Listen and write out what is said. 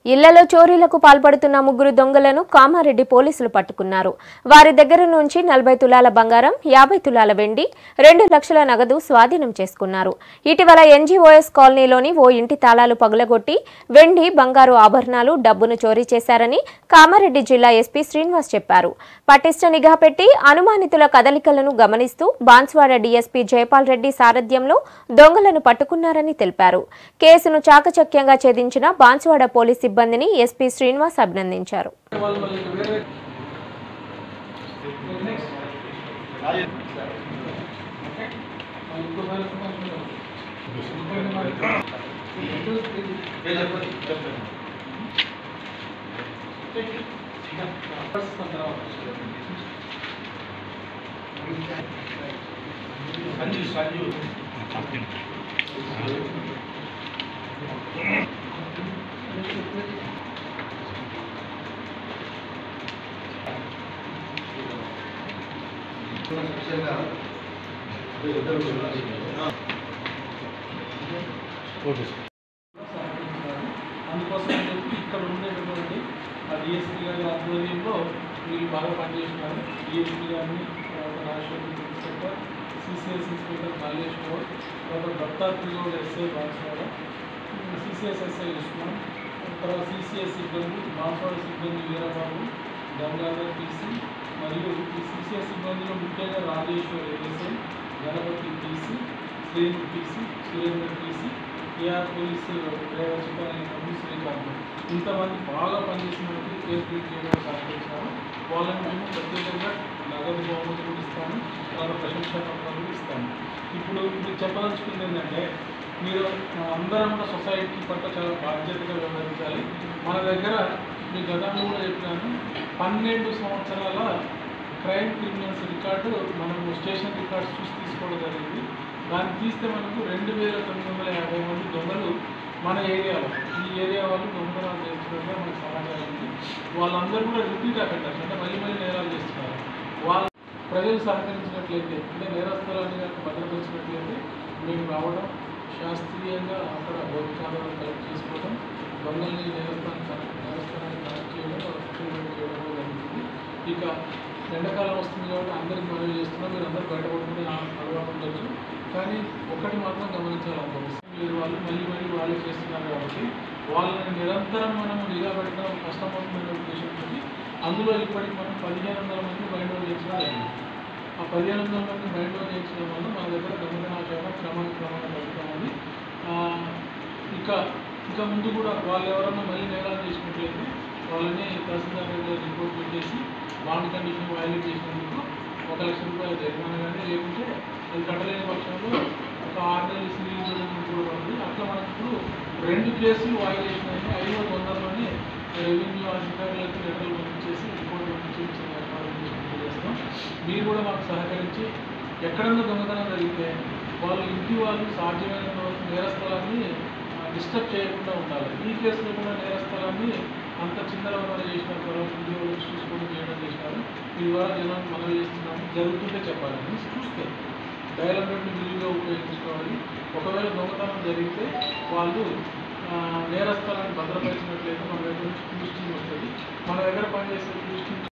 ఇళ్లలో చోరీలకు పాల్పడుతున్న ముగ్గురు దొంగలను కామారెడ్డి పోలీసులు పట్టుకున్నారు వారి దగ్గర నుంచి నలభై తులాల బంగారం యాభై తులాల వెండి రెండు లక్షల నగదు స్వాధీనం చేసుకున్నారు ఇటీవల ఎన్జీఓఎస్ కాలనీలోని ఓ ఇంటి తాళాలు పగులగొట్టి వెండి బంగారు ఆభరణాలు డబ్బును చోరీ చేశారని కామారెడ్డి జిల్లా ఎస్పీ శ్రీనివాస్ చెప్పారు పటిష్ట నిఘా పెట్టి అనుమానితుల కదలికలను గమనిస్తూ బాన్స్వాడ డీఎస్పీ జయపాల్ రెడ్డి సారథ్యంలో దొంగలను పట్టుకున్నారని తెలిపారు కేసును చాకచక్యంగా ఛేదించిన బాన్స్వాడ పోలీస్ సిబ్బందిని ఎస్పీ శ్రీనివాస్ అభినందించారు వాళ్ళు మళ్ళీ వేరే నెక్స్ట్ ఇంకోసారి సంజు సంజు అందుకోసం అని చెప్పి ఇక్కడ ఉండేటటువంటి ఆ డిఎస్పీ గారి ఆధ్వర్యంలో వీళ్ళు బాగా పనిచేస్తున్నారు డిఎస్పీ గారిని తర్వాత Rajasekhar inspector CCS inspector Mallesh Goud తర్వాత Dattatri Goud SI Banswada CCS SI Usman తర్వాత సిసిఎస్ సిబ్బంది బాన్స్వాడ సిబ్బంది వీరబాబు గంగాధర్ టీసీ మరియు ఈ సిసిఎస్ సిబ్బందిలో ముఖ్యంగా Rajeshwar SI Ganapathi TC Srinu TC Surender TC AR police driver చిత్రాన్ని శ్రీకాంత్ ఇంతమంది బాగా పనిచేసినటువంటి కేసు క్రియేట్ చేయడానికి సహకరించారు వాళ్ళని మేము ప్రత్యేకంగా నగదు బహుమతి కూడా ఇస్తాము తర్వాత ప్రశంసా పత్రాలు కూడా ఇస్తాము ఇప్పుడు మీకు చెప్పదలుచుకుంది ఏంటంటే మీరు ఆ, అందరం కూడా సొసైటీ పట్ల చాలా బాధ్యతగా వ్యవహరించాలి మన దగ్గర మీ గతంలో కూడా చెప్పినాను పన్నెండు సంవత్సరాల క్రైమ్ క్రిమినల్స్ రికార్డు మనము స్టేషన్ రికార్డ్స్ చూసి తీసుకోవడం జరిగింది దాన్ని తీస్తే మనకు రెండు వేల తొమ్మిది వందల యాభై మంది దొంగలు మన ఏరియాలో ఈ ఏరియా వాళ్ళు దొంగతనాలు చేస్తున్నట్టుగా మనకు సమాచారం ఉంది వాళ్ళందరూ కూడా రిపీట్ అఫెండర్స్ అంటే మళ్ళీ మళ్ళీ నేరాలు చేస్తున్నారు వాళ్ళ ప్రజలు సహకరించినట్లయితే అంటే నేరస్తులని కనుక భద్రపరిచినట్లయితే మేము రావడం శాస్త్రీయంగా అక్కడ భౌతికాలను కలెక్ట్ చేసుకోవడం దొంగల్ని నేరస్థానం కనెక్ట్ నేరస్థానాన్ని కనెక్ట్ చేయడం వాళ్ళకి సెటిల్మెంట్ చేయడం కూడా జరుగుతుంది ఇక ఎండాకాలం వస్తుంది కాబట్టి అందరికి మనవి చేస్తున్నాం మీరు అందరూ బయటపడుకునే అలవాటు ఉండొచ్చు కానీ ఒకటి మాత్రం గమనించాలి అందరూ మీరు వాళ్ళు మళ్ళీ మళ్ళీ వాళ్ళే చేస్తున్నారు కాబట్టి వాళ్ళని నిరంతరం మనం నిఘా పెట్టడం కష్టమవుతుందనే ఉద్దేశంతో అందులో ఇప్పటికి మనం పదిహేను వందల మంది మైండ్ ఓవర్ చేసిన జరిగింది ఆ పదిహేను వందల మంది మైండ్ ఓవర్ చేయించడం వల్ల మన దగ్గర దొంగతనాచారం క్రమాన్ని క్రమంగా తగ్గుతామని ఇక ఇక ముందు కూడా వాళ్ళు ఎవరన్నా మళ్ళీ నేరాలు చేసినట్లయితే వాళ్ళని తహసీల్దార్ దగ్గర రిపోర్ట్ పెట్టేసి బాండ్ కండిషన్ వైలేట్ చేసినందుకు ఒక లక్ష రూపాయలు జరిమానా కానీ లేకుంటే అది కట్టలేని పక్షంలో ఒక ఆరు నెలలు సివిల్ జడ్జిమెంట్ కూడా పడుతుంది అట్లా మనకు ఇప్పుడు రెండు కేసులు వైలేషన్ అయినా ఐదు వందలలోనే రెవెన్యూ అధికారులకు లెటర్లు పంపించేసి రిపోర్ట్ పంపించి ఇచ్చే ఏర్పాటు చేసుకుంటూ చేస్తాం మీరు కూడా మాకు సహకరించి ఎక్కడన్నా దొంగతనం జరిగితే వాళ్ళు ఇంటి వాళ్ళు సాధ్యమైనంత వరకు నేరస్థలాన్ని డిస్టర్బ్ చేయకుండా ఉండాలి ఈ కేసులో కూడా నేరస్థలాన్ని అంత చిందరవందర చేసిన తర్వాత వీడియోలు చూసుకొని చేయడం చేసినారు మీ ద్వారా జనాన్ని మనవి చేస్తున్నాము జరుగుతుంటే చెప్పాలి మీన్స్ చూస్తే డయల్ హండ్రెడ్ని విరివిగా ఉపయోగించుకోవాలి ఒకవేళ దొంగతనం జరిగితే వాళ్ళు ఆ, నేరస్థలాన్ని భద్రపరిచినట్లయితే మన దగ్గర నుంచి క్యూస్ టీమ్ వస్తుంది మన దగ్గర పనిచేసే క్యూస్ టీమ్